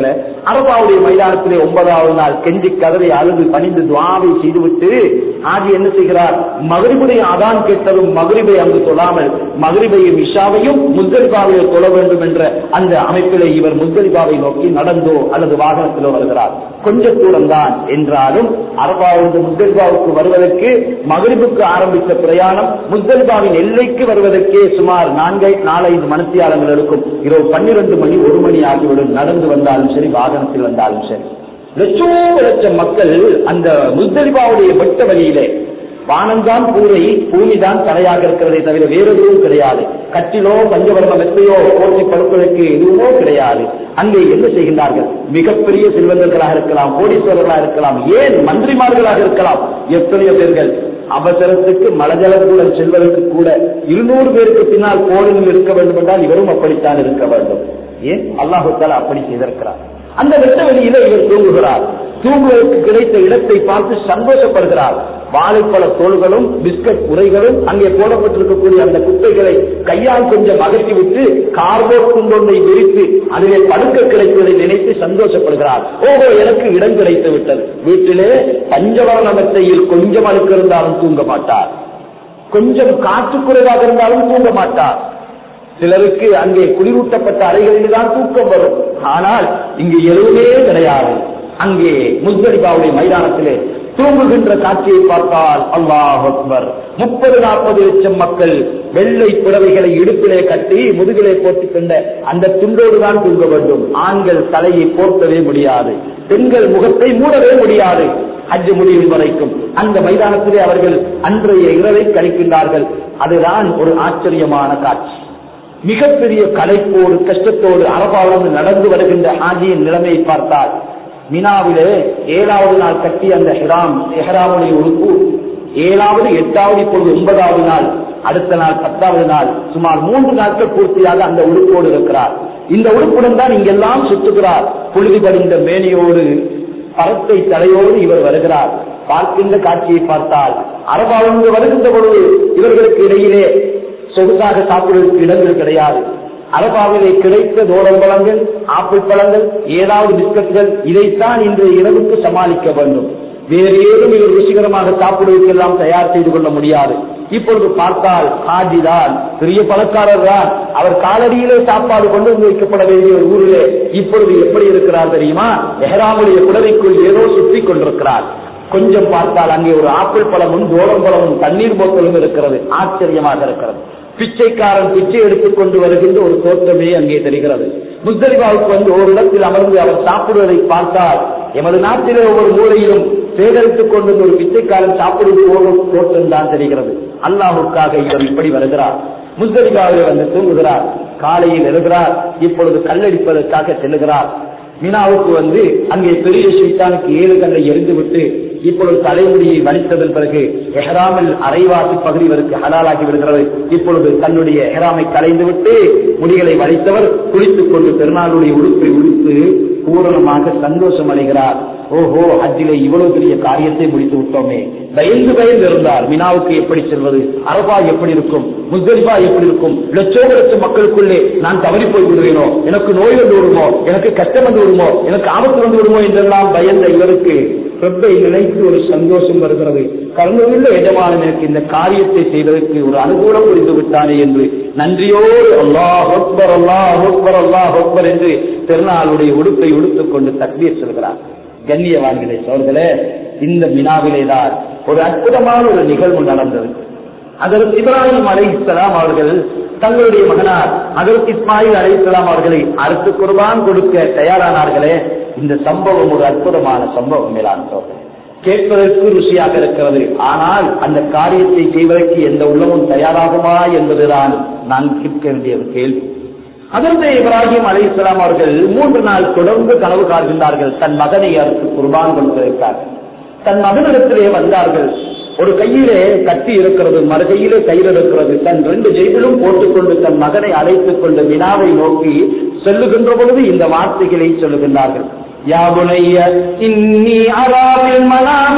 அரபாவுடைய மைதானத்திலே ஒன்பதாவது நாள் கெஞ்சி கதவை அழுது பணிந்து துவாவை செய்துவிட்டு ஆதி என்ன செய்கிறார் மகரிபுடைய அதான் கேட்டதும் மகரிபை அங்கு தொழாமல் மகரிபையும் இஷாவையும் முஸ்தலிபாவிலே தொழ வேண்டும் என்ற அந்த அமைப்பிலே இவர் முஸ்தலிபாவை நோக்கி நடந்தோ அல்லது வாகனத்திலோ வருகிறார் கொஞ்ச தூரம் தான் என்றாலும் அரபாவிலிருந்து முஸ்தலிபாவுக்கு வருவதற்கு மகரிபுக்கு ஆரம்பித்த பிரயாணம் முஸ்தலிபாவின் எல்லைக்கு வருவதற்கே சுமார் நான்கை நாலைந்து மனத்தியாளங்கள் இருக்கும் இரவு பன்னிரண்டு மணி ஒரு மணி ஆகிவிடும் நடந்து வந்தாலும் சரி வாகனத்தில் வந்தாலும் சரி லட்சோ லட்சம் மக்கள் அந்த முஸ்தலிபாவுடைய வெட்ட வழியிலே வானம்தான் கூரை பூமிதான் தலையாக இருக்கிறதே தவிர வேறு எதுவும் கிடையாது கட்டிலோ பஞ்சவர்ம மெத்தையோ போட்டி படுப்பதற்கு எதுவுமோ கிடையாது அங்கே என்ன செய்கின்றார்கள் மிகப்பெரிய செல்வந்தர்களாக இருக்கலாம் கோடீஸ்வரர்களாக இருக்கலாம் ஏன் மந்திரிமார்களாக இருக்கலாம் எத்தனையோ பேர்கள் அவசரத்துக்கு மலஜலத்துடன் செல்வதற்கு கூட இருநூறு பேருக்கு பின்னால் கோலில் இருக்க வேண்டும் என்றால் இவரும் அப்படித்தான் இருக்க வேண்டும் ஏன் அல்லாஹுத்தால அப்படி செய்திருக்கிறார் அந்த வெட்ட வெளியில இவர் தூங்குகிறார் தூங்குவதற்கு கிடைத்த இடத்தை பார்த்து சந்தோஷப்படுகிறார் வாழைப்பழ தோள்களும் பிஸ்கட் உரைகளும் அங்கே போடப்பட்டிருக்கக்கூடிய அந்த குப்பைகளை கையால் கொஞ்சம் அகற்றிவிட்டு கார்போர்ட் குண்டொன்றை விரித்து அதிலே படுக்க கிடைத்ததை நினைத்து சந்தோஷப்படுகிறார் ஓஹோ எனக்கு இடம் கிடைத்து விட்டது வீட்டிலே பஞ்சவரண மெத்தையில் கொஞ்சம் அழுக்கு இருந்தாலும் தூங்க மாட்டார் கொஞ்சம் காற்று குறைவாக இருந்தாலும் தூங்க மாட்டார் சிலருக்கு அங்கே குளிரூட்டப்பட்ட அறைகளில் தான் தூக்கம் வரும் ஆனால் இங்கு எதுவுமே கிடையாது அங்கே முஸ்தலிபாவுடைய மைதானத்திலே தூங்குகின்ற காட்சியை பார்த்தால் அல்லாஹ் அக்பர் முப்பது நாற்பது லட்சம் மக்கள் வெள்ளை புடவைகளை இடுப்பிலே கட்டி முதுகிலே போட்டுக் கொண்ட அந்த துண்டோடு தான் தூங்க வேண்டும் ஆண்கள் தலையை போர்த்தவே முடியாது பெண்கள் முகத்தை மூடவே முடியாது ஹஜ் முடியும் வரைக்கும் அந்த மைதானத்திலே அவர்கள் அன்றைய இரவை கழிக்கின்றார்கள் அதுதான் ஒரு ஆச்சரியமான காட்சி மிகப்பெரிய கலைப்போடு கஷ்டத்தோடு அரபாவிலிருந்து நடந்து வருகின்ற ஹாஜியின் நிலைமையை பார்த்தால் மினாவிலே ஏழாவது நாள் கட்டி அந்த ஹிராம் எஹராமுடைய உறுப்பு ஏழாவது எட்டாவது இப்பொழுது ஒன்பதாவது நாள் அடுத்த நாள் பத்தாவது நாள் சுமார் மூன்று நாட்கள் பூர்த்தியாக அந்த உடுப்போடு இருக்கிறார் இந்த உடுப்புடன் தான் இங்கெல்லாம் சுற்றுகிறார் புழுதி படிந்த மேனியோடு பரத்தை தலையோடு இவர் வருகிறார் பார்க்கின்ற காட்சியை பார்த்தால் அரபாவிலிருந்து வருகின்ற பொழுது இவர்களுக்கு இடையிலே சொகுசாக சாப்பிடுவதற்கு இடங்கள் கிடையாது அரபாவிலே கிடைத்த தோரம் பழங்கள் ஆப்பிள் பழங்கள் ஏதாவது பிஸ்கட்கள் இதைத்தான் இன்றைய இரவுக்கு சமாளிக்க வேண்டும் வேறு ஏதும் இவர் ருசிகரமாக சாப்பிடுவதற்கெல்லாம் தயார் செய்து கொள்ள முடியாது இப்பொழுது பார்த்தால் ஹாஜி தான் பெரிய பணக்காரர் தான் அவர் காலடியிலே சாப்பாடு கொண்டு வந்து வைக்கப்பட வேண்டிய ஒரு ஊரிலே இப்பொழுது எப்படி இருக்கிறார் தெரியுமா எஹராமுடைய குடவைக்குள் ஏதோ சுற்றி கொண்டிருக்கிறார் கொஞ்சம் பார்த்தால் அங்கே ஒரு ஆப்பிள் பழமும் தோளம் பழமும் தண்ணீர் போத்தலும் இருக்கிறது ஆச்சரியமாக இருக்கிறது பிச்சைக்காரன் பிச்சை எடுத்துக் கொண்டு வருகின்ற ஒரு தோற்றமே அங்கே தெரிகிறது முஸ்தலிபாவுக்கு வந்து ஒரு இடத்தில் அமர்ந்து அவர் சாப்பிடுவதை பார்த்தால் எமது நாட்டிலே ஒவ்வொரு மூலையிலும் சேகரித்துக் கொண்டு ஒரு பிச்சைக்காரன் சாப்பிடுவது போகும் தோற்றம் தான் தெரிகிறது அல்லாஹுக்காக இவர் இப்படி வருகிறார் முஸ்தலிபாவிலே வந்து தூங்குகிறார் காலையில் எழுகிறார் இப்பொழுது கல்லடிப்பதற்காக செல்லுகிறார் மீனாவுக்கு வந்து அங்கே பெரிய ஷீத்தானுக்கு ஏழு கல்லை எரிந்து விட்டு இப்பொழுது தலைமுடியை வலித்ததன் பிறகு எஹராமில் அரைவாசி பகுதி இவருக்கு ஹலாலாகி விடுகிறது இப்பொழுது தன்னுடைய எஹராமை கலைந்து விட்டு முடிகளை வலித்தவர் குளித்துக் கொண்டு பெருநாளுடைய உடுப்பை உடுத்து பூரணமாக சந்தோஷம் அடைகிறார் ஓஹோ ஹஜ்ஜிலே இவ்வளவு பெரிய காரியத்தை முடித்து விட்டோமே பயந்து பயந்து இருந்தார் மினாவுக்கு எப்படி செல்வது அரபா எப்படி இருக்கும் முஸ்தலிபா எப்படி இருக்கும் லட்சோப லட்சம் மக்களுக்குள்ளே நான் தவறி போய் விடுவேனோ எனக்கு நோய் வந்து விடுமோ எனக்கு கஷ்டம் வந்து விடுமோ எனக்கு ஆபத்து வந்து விடுமோ என்றெல்லாம் பயந்த இவருக்கு ரப்பை நினைத்து ஒரு சந்தோஷம் வருகிறது கலந்துள்ள எஜமானன் எனக்கு இந்த காரியத்தை செய்வதற்கு ஒரு அனுகூலம் புரிந்து விட்டானே என்று நன்றியோடு அல்லாஹ் அக்பர் அல்லாஹ் அக்பர் அல்லாஹ் அக்பர் என்று திருநாளுடைய உடுப்பை உடுத்துக் கொண்டு தக்பீர் சொல்கிறார் கண்ணியவான்களே சோர்களே இந்த மினாவிலே தான் ஒரு அற்புதமான ஒரு நிகழ்வு நடந்தது அதற்கு இப்ராஹிம் அலை இஸ்லாம் அவர்கள் தங்களுடைய மகனார் அதற்கு இஸ்மாயில் அலை இஸ்லாம் அவர்களை அறுத்து குர்பான் கொடுக்க தயாரானார்களே இந்த சம்பவம் ஒரு அற்புதமான சம்பவம் மேலான சோதனை கேட்பதற்கு ருசியாக இருக்கிறது ஆனால் அந்த காரியத்தை செய்வதற்கு எந்த உள்ளமும் தயாராகுமா என்பதுதான் நான் கேட்க வேண்டிய ஒரு கேள்வி அதற்கு இப்ராஹிம் அலி இஸ்லாம் அவர்கள் மூன்று நாள் தொடர்ந்து கனவு காண்கின்றார்கள் தன் மகனை அறுத்து குர்பான் கொடுத்திருக்கார் தன் மகனிடத்திலே வந்தார்கள் ஒரு கையிலே கட்டி இருக்கிறது மறு கையிலே கயிறு இருக்கிறது தன் ரெண்டு ஜெய்பிலும் போட்டுக்கொண்டு தன் மகனை அழைத்துக் கொண்டு வினாவை நோக்கி சொல்லுகின்ற பொழுது இந்த வார்த்தைகளை சொல்லுகின்றார்கள் يا بني إني أرى في المنام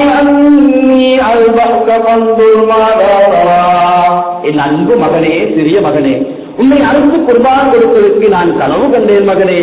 أني أذبحك فانظر ماذا ترى என் அன்பு மகனே சிறிய மகனே உன்னை அறுத்து குர்பான் கொடுப்பதற்கு நான் கனவு கண்டேன் மகனே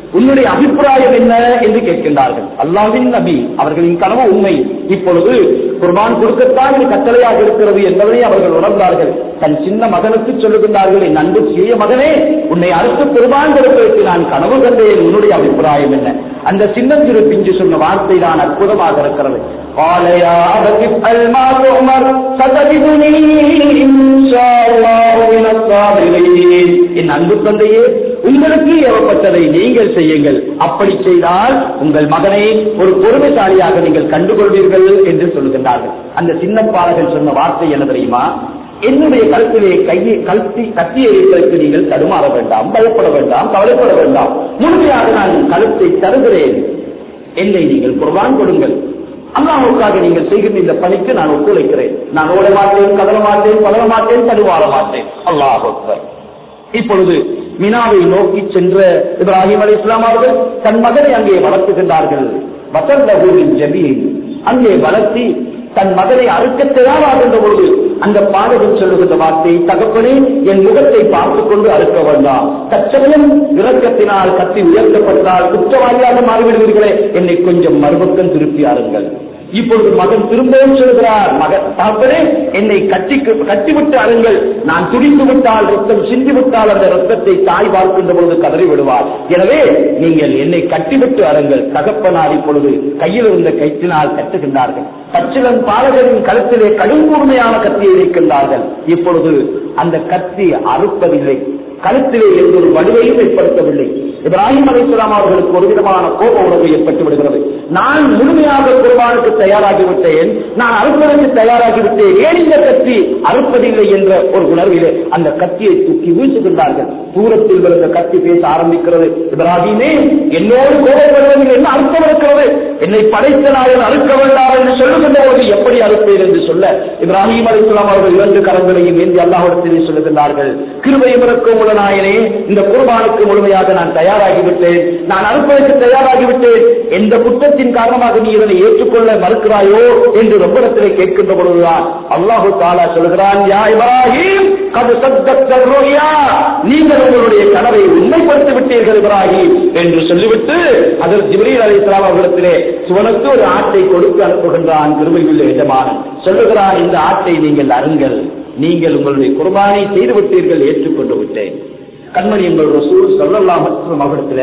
உன்னுடைய அபிப்பிராயம் என்ன என்று கேட்கின்றார்கள் அல்லாவின் நபி அவர்களின் கனவு உண்மை இப்பொழுது குர்பான் கொடுக்கத்தான் இது கட்டளையாக இருக்கிறது என்பதை அவர்கள் உணர்ந்தார்கள் தன் சின்ன மகனுக்கு சொல்லுகின்றார்கள் என் அன்பு சிறிய மகனே உன்னை அடுத்து குர்பான் கொடுப்பதற்கு நான் கனவு கண்டேன் உன்னுடைய அபிப்பிராயம் என்ன அந்த சின்ன சிறு பிஞ்சு சொன்ன வார்த்தை தான் அற்புதமாக இருக்கிறது قال يا أبت افعل ما تؤمر ستجدني إن شاء الله من الصابرين என் அன்பு தந்தையே உங்களுக்கு ஏவப்பட்டதை நீங்கள் செய்யுங்கள் அப்படி செய்தால் உங்கள் மகனை ஒரு பொறுமைசாலியாக நீங்கள் கண்டுகொள்வீர்கள் என்று சொல்லுகின்றார்கள் அந்த சின்ன பாலகன் சொன்ன வார்த்தை என்ன தெரியுமா என்னுடைய கருத்திலே கையை கல்வி கத்தியை வைப்பதற்கு நீங்கள் தடுமாற வேண்டாம் பயப்பட வேண்டாம் கவலைப்பட வேண்டாம் முழுமையாக நான் கழுத்தை தருகிறேன் என்னை நீங்கள் குர்பான் கொடுங்கள் அல்லாஹுக்காக நீங்கள் செய்கின்ற இந்த பணிக்கு நான் ஒத்துழைக்கிறேன் நான் ஓட மாட்டேன் கதற மாட்டேன் பதற மாட்டேன் தடுவாழ மாட்டேன் அல்லாஹ் இப்பொழுது மினாவை நோக்கி சென்ற இப்ராஹிம் அலி இஸ்லாம் அவர்கள் தன் மகனை அங்கே வளர்த்துகின்றார்கள் வசந்தகூரின் ஜபீன் அங்கே வளர்த்தி தன் மகனை அறுக்க தயாராகின்ற பொழுது அந்த பாடகன் சொல்லுகின்ற வார்த்தை தகப்பனே என் முகத்தை பார்த்துக் கொண்டு அறுக்க வேண்டாம் தற்சமயம் இறக்கத்தினால் கத்தி உயர்த்தப்பட்டால் குற்றவாளியாக மாறிவிடுவீர்களே என்னை கொஞ்சம் மறுபக்கம் திருப்பி அருங்கள் இப்பொழுது மகன் திரும்பவும் சொல்கிறார் மகன் தகப்பனே என்னை கட்டி கட்டிவிட்டு அருங்கள் நான் துடிந்து விட்டால் ரத்தம் சிந்தி விட்டால் அந்த ரத்தத்தை தாய் பார்க்கின்ற பொழுது கதறி விடுவார் எனவே நீங்கள் என்னை கட்டிவிட்டு அருங்கள் தகப்பனார் இப்பொழுது கையில் இருந்த கைத்தினால் கட்டுகின்றார்கள் பச்சிலன் பாலகரின் கழுத்திலே கடும் கூர்மையான கத்தியை வைக்கின்றார்கள் இப்பொழுது அந்த கத்தி அறுப்பதில்லை கழுத்திலே எந்த ஒரு வலுவையும் ஏற்படுத்தவில்லை இப்ராஹிம் அலிஸ்லாம் அவர்களுக்கு ஒரு விதமான கோப உணர்வு ஏற்பட்டு விடுகிறது நான் முழுமையாக குர்பானுக்கு தயாராகிவிட்டேன் நான் அறுப்பதற்கு தயாராகிவிட்டேன் ஏன் இந்த கத்தி அறுப்பதில்லை என்ற ஒரு உணர்விலே அந்த கத்தியை தூக்கி வீசுகின்றார்கள் தூரத்தில் விழுந்த கத்தி பேச ஆரம்பிக்கிறது இப்ராஹிமே என்னோடு கோபப்படுவதில் என்ன அர்த்தம் இருக்கிறது என்னை படைத்த நாயன் அறுக்க வேண்டாம் என்று சொல்லுகின்ற போது எப்படி அறுப்பேன் என்று சொல்ல இப்ராஹிம் அலிஸ்லாம் அவர்கள் இரண்டு கரங்களையும் ஏந்தி அல்லாஹிடத்திலே சொல்லுகின்றார்கள் கிருபையும் இருக்கும் உள்ள நாயனே இந்த குர்பானுக்கு முழுமையாக நான் தயாராகிவிட்டேன் நான் அறுப்பதற்கு தயாராகிவிட்டேன் எந்த குற்றத்தின் காரணமாக நீ இதனை ஏற்றுக்கொள்ள மறுக்கிறாயோ என்று ரொம்படத்திலே கேட்கின்ற பொழுதுதான் அல்லாஹு தாலா சொல்கிறான் யா இப்ராஹிம் கது சத்தத்தல் ருயா நீங்கள் உங்களுடைய கனவை உண்மைப்படுத்தி விட்டீர்கள் இப்ராஹிம் என்று சொல்லிவிட்டு அதில் ஜிப்ரீல் அலி இஸ்லாம் அவர்களிடத்திலே சுவனுக்கு ஒரு ஆட்டை கொடுத்து அனுப்புகின்றான் திருமையுள்ள எஜமானன் சொல்லுகிறான் இந்த ஆட்டை நீங்கள் அருங்கள் நீங்கள் உங்களுடைய குர்பானை செய்து விட்டீர்கள் ஏற்றுக்கொண்டு விட்டேன் கண்மணி எங்கள் ரசூல் சொல்லலாம் மற்றும் அவரிடத்துல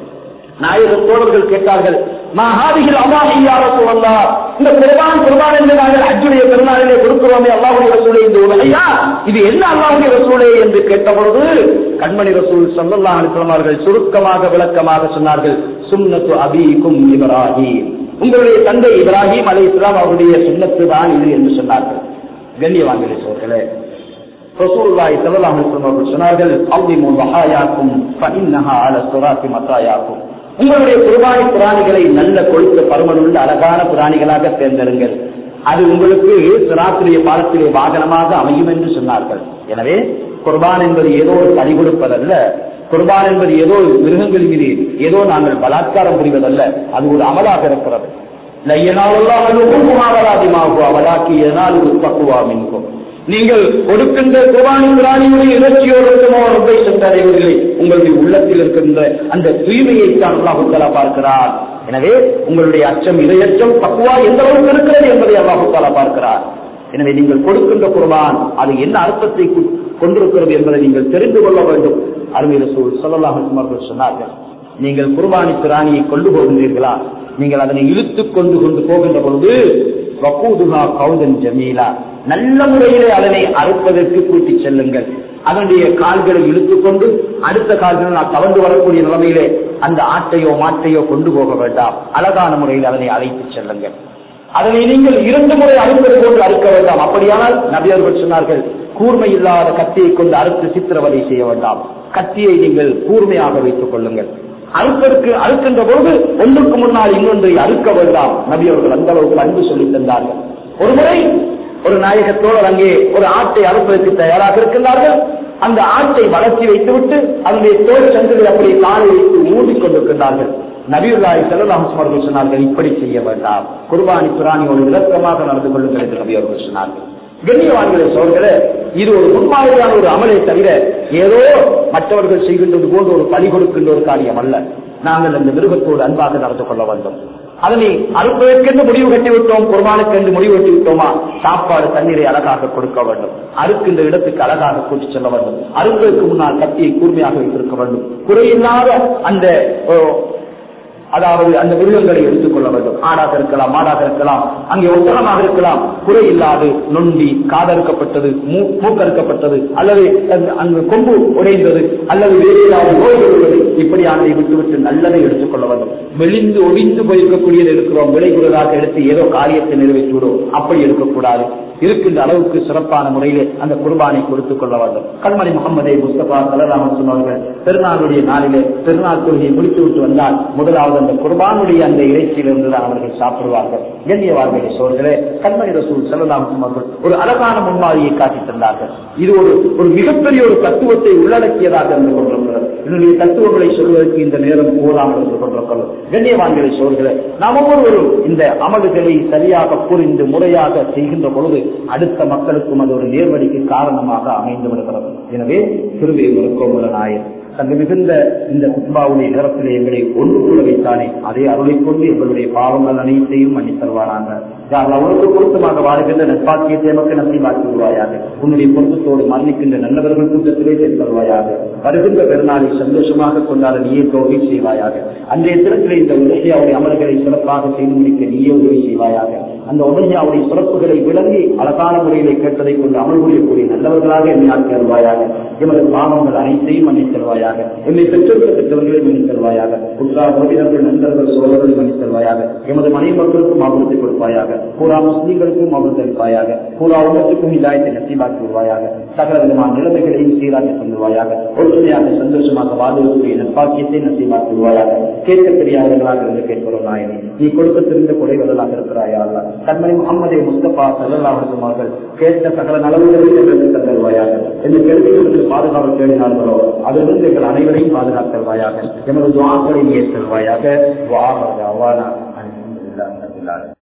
நாயகர் தோழர்கள் கேட்டார்கள் மகாதிகள் அல்லாஹியார சொல்லா இந்த குர்பான் குர்பான் என்று நாங்கள் அஜுடைய பெருநாளிலே கொடுக்கிறோமே அல்லாஹுடைய ரசூலே இந்த ஐயா இது என்ன அல்லாஹுடைய ரசூலே என்று கேட்ட பொழுது கண்மணி ரசூல் சல்லல்லா அலிஸ்லாம் அவர்கள் சுருக்கமாக விளக்கமாக சொன்னார்கள் சுன்னத்து அபீக்கும் இப்ராஹிம் உங்களுடைய தந்தை இப்ராஹிம் அலி இஸ்லாம் அவருடைய சுண்ணத்து தான் இது என்று சொன்னார்கள் கண்ணியவான்களே சோர்களே ரசூலுல்லாஹி ஸல்லல்லாஹு அலைஹி வஸல்லம் அவர்கள் சொன்னார்கள் அவ்விமு வஹாயாக்கும் ஃபஇன்னஹா அல ஸிராத்தி மத்தாயாக்கும் உங்களுடைய குர்பானி பிராணிகளை நல்ல கொழுத்த பருமனுள்ள அழகான பிராணிகளாக தேர்ந்தெடுங்கள் அது உங்களுக்கு சிராத்திரிய பாலத்திலே வாகனமாக அமையும் என்று சொன்னார்கள் எனவே குர்பான் என்பது ஏதோ ஒரு பணி கொடுப்பதல்ல குர்பான் என்பது ஏதோ மிருகங்கள் மீது ஏதோ நாங்கள் பலாத்காரம் புரிவதல்ல அது ஒரு அமலாக இருக்கிறது நீங்கள் கொடுக்கின்ற குர்பானி பிராணியுடைய இலட்சியோடு இருக்குமோ ரப்பை சென்றடைவதில்லை உங்களுடைய உள்ளத்தில் இருக்கின்ற அந்த தூய்மையை தான் அல்லாஹுத்தாலா பார்க்கிறார் எனவே உங்களுடைய அச்சம் இதையச்சம் பக்குவா எந்த அளவுக்கு இருக்கிறது என்பதை அல்லாஹுத்தாலா பார்க்கிறார் எனவே நீங்கள் கொடுக்கின்ற குர்பான் அது என்ன அர்த்தத்தை கொண்டிருக்கிறது என்பதை நீங்கள் தெரிந்து கொள்ள வேண்டும் அருமையில சூழ் சொல்லலாக சொன்னார்கள் நீங்கள் குர்பானி பிராணியை கொண்டு போகின்றீர்களா நீங்கள் அதனை இழுத்து கொண்டு கொண்டு போகின்ற பொழுது வக்கூதுகா கௌதன் ஜமீலா நல்ல முறையிலே அதனை அறுப்பதற்கு கூட்டி செல்லுங்கள் அதனுடைய கால்களை இழுத்துக் கொண்டு அடுத்த கால்களை நான் தவண்டு வரக்கூடிய நிலைமையிலே அந்த ஆட்டையோ மாட்டையோ கொண்டு போக வேண்டாம் அழகான முறையில் அதனை அழைத்து செல்லுங்கள் அதனை நீங்கள் இரண்டு முறை அறுப்பது போன்று அறுக்க வேண்டாம் அப்படியானால் நபியர்கள் சொன்னார்கள் கூர்மை இல்லாத கத்தியை கொண்டு அறுத்து சித்திரவதை செய்ய வேண்டாம் கத்தியை நீங்கள் கூர்மையாக வைத்துக் கொள்ளுங்கள் அறுப்பதற்கு அறுக்கின்ற பொழுது ஒன்றுக்கு முன்னால் இன்னொன்றை அறுக்க வேண்டாம் நபி அவர்கள் அந்த அளவுக்கு அன்பு சொல்லி தந்தார்கள் ஒரு முறை ஒரு நாயகத்தோடு அங்கே ஒரு ஆட்டை அறுப்பதற்கு தயாராக இருக்கின்றார்கள் அந்த ஆட்டை வளர்ச்சி வைத்துவிட்டு அதனுடைய தோல் சந்திரை அப்படி காலை வைத்து ஊதிக் கொண்டிருக்கின்றார்கள் நபியுல்லாய் செல்லலாம் அவர்கள் சொன்னார்கள் இப்படி செய்ய வேண்டாம் குர்பானி பிராணியோடு இலக்கமாக நடந்து கொள்ளுங்கள் என்று நபி அவர்கள் சொன்னார்கள் கண்ணியவான்களை சோழர்களே இது ஒரு முன்மாதிரியான ஒரு அமலை தவிர ஏதோ மற்றவர்கள் செய்கின்றது போன்ற ஒரு பலி கொடுக்கின்ற ஒரு காரியம் அல்ல நாங்கள் அந்த மிருகத்தோடு அன்பாக நடந்து கொள்ள வேண்டும் அதனை அறுப்பதற்கென்று முடிவு கட்டிவிட்டோம் குர்பானுக்கு என்று முடிவு கட்டி விட்டோமா சாப்பாடு தண்ணீரை அழகாக கொடுக்க வேண்டும் அறுக்கின்ற இடத்துக்கு அழகாக கூட்டி செல்ல வேண்டும் அறுப்பதற்கு முன்னால் கத்தியை கூர்மையாக வைத்திருக்க வேண்டும் குறையில்லாத அந்த ஓ, அதாவது அந்த மிருகங்களை எடுத்துக்கொள்ள வேண்டும் ஆடாக இருக்கலாம் மாடாக இருக்கலாம் அங்கே ஒட்டகமாக இருக்கலாம் குறை இல்லாது நொண்டி காதறுக்கப்பட்டது மூ- மூக்கறுக்கப்பட்டது அல்லது அந்த- அங்கு கொம்பு உடைந்தது அல்லது வேறு ஏதாவது நோய்கள் உள்ளது இப்படியானதை விட்டுவிட்டு நல்லதை எடுத்துக்கொள்ள வேண்டும் மெலிந்து ஒடிந்து போயிருக்கக்கூடியது இருக்கிறோம் விளைகுறதாக எடுத்து ஏதோ காரியத்தை நிறைவேற்றி விடும் அப்படி இருக்கக்கூடாது இருக்கின்ற அளவுக்கு சிறப்பான முறையிலே அந்த குர்பானை கொடுத்துக் கொள்ள வேண்டும் கண்மணி முகமதே முஸ்தபா கலராமன் சொன்னவர்கள் பெருநாளுடைய நாளிலே பெருநாள் தொழுகையை முடித்து விட்டு வந்தால் முதலாவது அந்த குர்பானுடைய அந்த இறைச்சியிலிருந்து தான் அவர்கள் சாப்பிடுவார்கள் கண்ணியவார்களே சோர்களே கண்மணி ரசூல் செல்லலாம் அவர்கள் ஒரு அழகான முன்மாதிரியை காட்டித் தந்தார்கள் இது ஒரு ஒரு மிகப்பெரிய ஒரு தத்துவத்தை உள்ளடக்கியதாக இருந்து கொண்டிருக்கிறது இதனுடைய தத்துவங்களை சொல்வதற்கு இந்த நேரம் போதாமல் இருந்து கொண்டிருக்கிறது கண்ணியவான்களை சோர்களே நாம் ஒவ்வொருவரும் இந்த அமல்களை சரியாக புரிந்து முறையாக செய்கின்ற பொழுது அடுத்த மக்களுக்கும் அது ஒரு நேர்வழிக்கு காரணமாக அமைந்து விடுகிறது எனவே திரும்பி மருக்கோமுல நாயர் தங்க மிகுந்த இந்த குத்பாவுடைய நேரத்திலே எங்களை ஒன்று கூட வைத்தானே அதே அருளை கொண்டு எங்களுடைய பாவங்கள் அனைத்தையும் மன்னித் தருவானாங்க யார் அவனுக்கு பொருத்தமாக வாழ்கின்ற நட்பாக்கியத்தை நமக்கு நம்பிவாக்கி விடுவாயாக உன்னுடைய பொருத்தத்தோடு மன்னிக்கின்ற நல்லவர்கள் கூட்டத்திலே சேர்த்து தருவாயாக வருகின்ற பெருநாளை சந்தோஷமாக கொண்டாட நீயே தோல்வி செய்வாயாக அன்றைய தினத்திலே இந்த உலகியாவுடைய அமல்களை சிறப்பாக செய்து முடிக்க நீயே உதவி செய்வாயாக அந்த உலகியாவுடைய சிறப்புகளை விளங்கி அழகான முறையிலே கேட்டதை கொண்டு அமல் புரியக்கூடிய நல்லவர்களாக என்னை ஆக்கி தருவாயாக எமது பாவங்கள் அனைத்தையும் மன்னித் தருவாயாக என்னை பெற்றோர்கள் பெற்றவர்களை மன்னித் தருவாயாக உற்றார் உறவினர்கள் நண்பர்கள் சோழர்கள் மன்னித் தருவாயாக எமது மனைவி மக்களுக்கும் அபிவிருத்தி கொடுப்பாயாக பூரா முஸ்லீம்களுக்கும் அபிவிருத்தி அளிப்பாயாக பூரா உலகத்துக்கும் இதாயத்தை நசீபாக்கி விடுவாயாக சகல விதமான நிலைமைகளையும் சீராக்கி தந்துருவாயாக ஒற்றுமையாக சந்தோஷமாக வாழ்வதற்குரிய நட்பாக்கியத்தை நசீபாக்கி விடுவாயாக கேட்க தெரியாதவர்களாக இருந்து கேட்கிறோம் நாயனே நீ கொடுக்க தெரிந்த கொடைவதலாக இருக்கிறாயா அல்ல கண்மணி முகமதே முஸ்தபா சல்லாஹும் அவர்கள் கேட்ட சகல நலவுகளையும் எங்களுக்கு தந்தருவாயாக எந்த கேள்விகளுக்கு பாதுகாப்பு தேடினார்களோ அதிலிருந்து எங்கள் அனைவரையும் பாதுகாத்தல்வாயாக எமது துவாக்களை நீ ஏற்றல்வாயாக வா அவானா அல்ஹம்துலில்லாஹி ரப்பில் ஆலமீன்